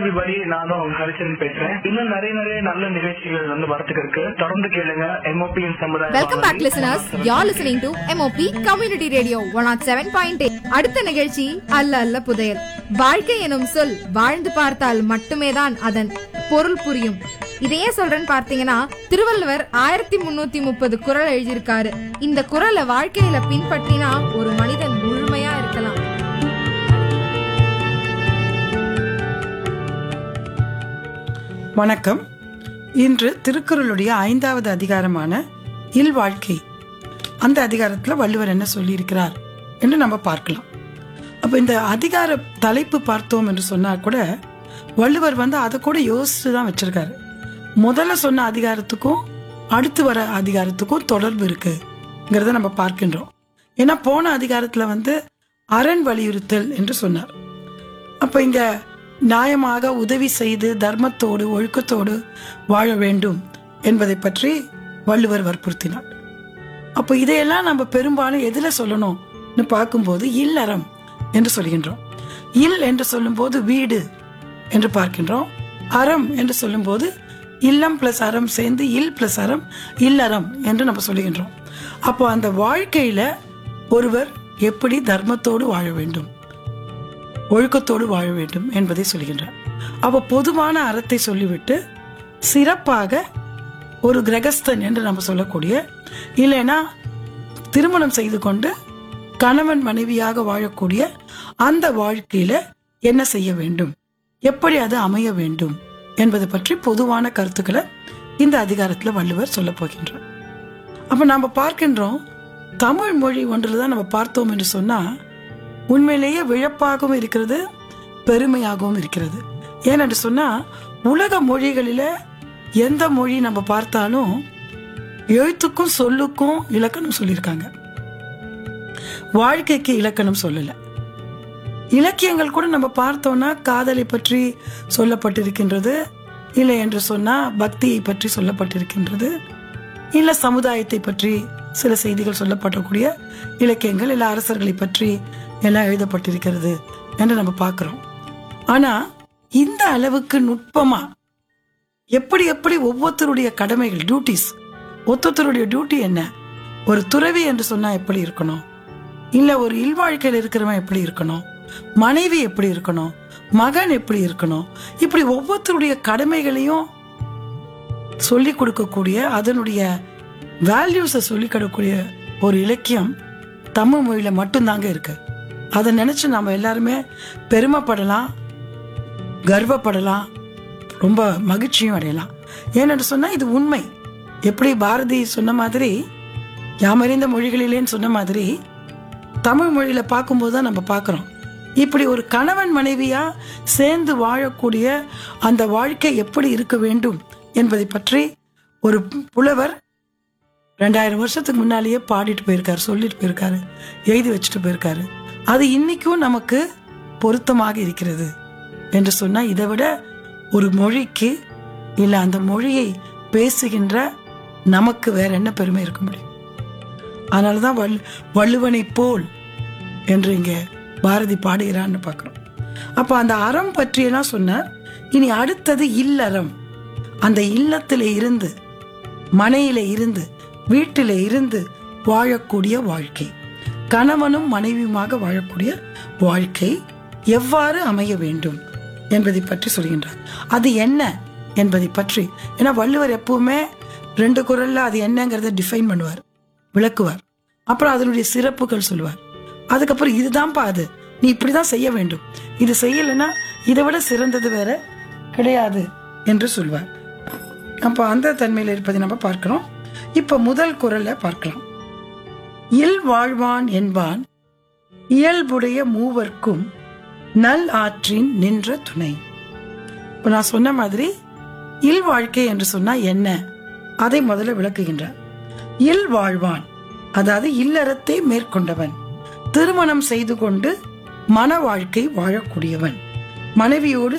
everybody நானும் உங்க ஹரிச்சந்திரன் பேசுறேன் இன்னும் நிறைய நிறைய நல்ல நிகழ்ச்சிகள் வந்து வரத்துக்கு இருக்கு தொடர்ந்து கேளுங்க எம்ஓபியின் சமுதாய welcome back listeners you're listening to MOP community radio one nought seven point அடுத்த நிகழ்ச்சி அல்ல அல்ல புதையல் வாழ்க்கை எனும் சொல் வாழ்ந்து பார்த்தால் மட்டுமே தான் அதன் பொருள் புரியும் இதையே சொல்றேன்னு பார்த்தீங்கன்னா திருவள்ளுவர் ஆயிரத்தி முன்னூத்தி முப்பது குறள் எழுதியிருக்காரு இந்த குறளை வாழ்க்கையில பின்பற்றினா ஒரு மனிதன் முழுமையா இருக்கலாம் வணக்கம் இன்று திருக்குறளுடைய ஐந்தாவது அதிகாரமான இல்வாழ்க்கை அந்த அதிகாரத்தில் வள்ளுவர் என்ன சொல்லியிருக்கிறார் என்று நம்ம பார்க்கலாம் அப்போ இந்த அதிகார தலைப்பு பார்த்தோம் என்று சொன்னால் கூட வள்ளுவர் வந்து அதை கூட யோசித்து தான் வச்சிருக்காரு முதல்ல சொன்ன அதிகாரத்துக்கும் அடுத்து வர அதிகாரத்துக்கும் தொடர்பு இருக்குங்கிறத நம்ம பார்க்கின்றோம் ஏன்னா போன அதிகாரத்தில் வந்து அரண் வலியுறுத்தல் என்று சொன்னார் அப்ப இங்க நியாயமாக உதவி செய்து தர்மத்தோடு ஒழுக்கத்தோடு வாழ வேண்டும் என்பதை பற்றி வள்ளுவர் வற்புறுத்தினார் அப்போ இதையெல்லாம் நம்ம பெரும்பாலும் எதுல சொல்லணும்னு பார்க்கும்போது இல்லறம் என்று சொல்கின்றோம் இல் என்று சொல்லும்போது வீடு என்று பார்க்கின்றோம் அறம் என்று சொல்லும்போது இல்லம் பிளஸ் அறம் சேர்ந்து இல் பிளஸ் அறம் இல்லறம் என்று நம்ம சொல்லுகின்றோம் அப்போ அந்த வாழ்க்கையில ஒருவர் எப்படி தர்மத்தோடு வாழ வேண்டும் ஒழுக்கத்தோடு வாழ வேண்டும் என்பதை சொல்கின்றார் அப்ப பொதுவான அறத்தை சொல்லிவிட்டு சிறப்பாக ஒரு கிரகஸ்தன் என்று நம்ம சொல்லக்கூடிய இல்லைன்னா திருமணம் செய்து கொண்டு கணவன் மனைவியாக வாழக்கூடிய அந்த வாழ்க்கையில என்ன செய்ய வேண்டும் எப்படி அது அமைய வேண்டும் என்பதை பற்றி பொதுவான கருத்துக்களை இந்த அதிகாரத்துல வள்ளுவர் சொல்ல போகின்றார் அப்ப நாம பார்க்கின்றோம் தமிழ் மொழி ஒன்றில் தான் நம்ம பார்த்தோம் என்று சொன்னா உண்மையிலேயே விழப்பாகவும் இருக்கிறது பெருமையாகவும் இருக்கிறது ஏனென்று சொன்னா உலக மொழிகளில எந்த மொழி நம்ம பார்த்தாலும் எழுத்துக்கும் சொல்லுக்கும் இலக்கணம் சொல்லியிருக்காங்க வாழ்க்கைக்கு இலக்கணம் சொல்லல இலக்கியங்கள் கூட நம்ம பார்த்தோம்னா காதலை பற்றி சொல்லப்பட்டிருக்கின்றது இல்லை என்று சொன்னா பக்தியை பற்றி சொல்லப்பட்டிருக்கின்றது இல்ல சமுதாயத்தை பற்றி சில செய்திகள் சொல்லப்படக்கூடிய இலக்கியங்கள் இல்ல அரசர்களை பற்றி எல்லாம் எழுதப்பட்டிருக்கிறது என்று நம்ம பார்க்கிறோம் ஆனா இந்த அளவுக்கு நுட்பமா எப்படி எப்படி ஒவ்வொருத்தருடைய கடமைகள் டியூட்டிஸ் ஒவ்வொருத்தருடைய டியூட்டி என்ன ஒரு துறவி என்று சொன்னா எப்படி இருக்கணும் இல்ல ஒரு இல்வாழ்க்கையில் இருக்கிறவன் எப்படி இருக்கணும் மனைவி எப்படி இருக்கணும் மகன் எப்படி இருக்கணும் இப்படி ஒவ்வொருத்தருடைய கடமைகளையும் சொல்லி கொடுக்கக்கூடிய அதனுடைய வேல்யூஸை சொல்லி கொடுக்கக்கூடிய ஒரு இலக்கியம் தமிழ் மொழியில மட்டும்தாங்க இருக்கு அதை நினைச்சு நம்ம எல்லாருமே பெருமைப்படலாம் கர்வப்படலாம் ரொம்ப மகிழ்ச்சியும் அடையலாம் ஏன்னு சொன்னா இது உண்மை எப்படி பாரதி சொன்ன மாதிரி யாமறிந்த மொழிகளிலேன்னு சொன்ன மாதிரி தமிழ் மொழியில பார்க்கும்போது தான் நம்ம பார்க்குறோம் இப்படி ஒரு கணவன் மனைவியா சேர்ந்து வாழக்கூடிய அந்த வாழ்க்கை எப்படி இருக்க வேண்டும் என்பதை பற்றி ஒரு புலவர் ரெண்டாயிரம் வருஷத்துக்கு முன்னாலேயே பாடிட்டு போயிருக்காரு சொல்லிட்டு போயிருக்காரு எழுதி வச்சுட்டு போயிருக்காரு அது இன்னைக்கும் நமக்கு பொருத்தமாக இருக்கிறது என்று சொன்னா இதை விட ஒரு மொழிக்கு இல்ல அந்த மொழியை பேசுகின்ற நமக்கு வேற என்ன பெருமை இருக்க முடியும் அதனாலதான் வள் வள்ளுவனை போல் என்று இங்க பாரதி பாடுகிறான்னு பார்க்கிறோம் அப்ப அந்த அறம் பற்றியெல்லாம் சொன்னார் இனி அடுத்தது இல்லறம் அந்த இல்லத்திலே இருந்து மனையில இருந்து வீட்டில இருந்து வாழக்கூடிய வாழ்க்கை கணவனும் மனைவியுமாக வாழக்கூடிய வாழ்க்கை எவ்வாறு அமைய வேண்டும் என்பதை பற்றி சொல்கின்றார் அது என்ன என்பதை பற்றி ஏன்னா வள்ளுவர் எப்பவுமே ரெண்டு குரல்ல அது என்னங்கிறத டிஃபைன் பண்ணுவார் விளக்குவார் அப்புறம் அதனுடைய சிறப்புகள் சொல்லுவார் அதுக்கப்புறம் இதுதான்ப்பா அது நீ இப்படிதான் செய்ய வேண்டும் இது செய்யலைன்னா இதை விட சிறந்தது வேற கிடையாது என்று சொல்வார் அப்போ அந்த தன்மையில் இருப்பதை நம்ம பார்க்கிறோம் இப்ப முதல் குரல்ல பார்க்கலாம் இல் வாழ்வான் என்பான் இயல்புடைய மூவர்க்கும் நல் ஆற்றின் நின்ற துணை இப்ப நான் சொன்ன மாதிரி இல் வாழ்க்கை என்று சொன்னா என்ன அதை முதல்ல விளக்குகின்றார் இல் வாழ்வான் அதாவது இல்லறத்தை மேற்கொண்டவன் திருமணம் செய்து கொண்டு மன வாழ்க்கை வாழக்கூடியவன் மனைவியோடு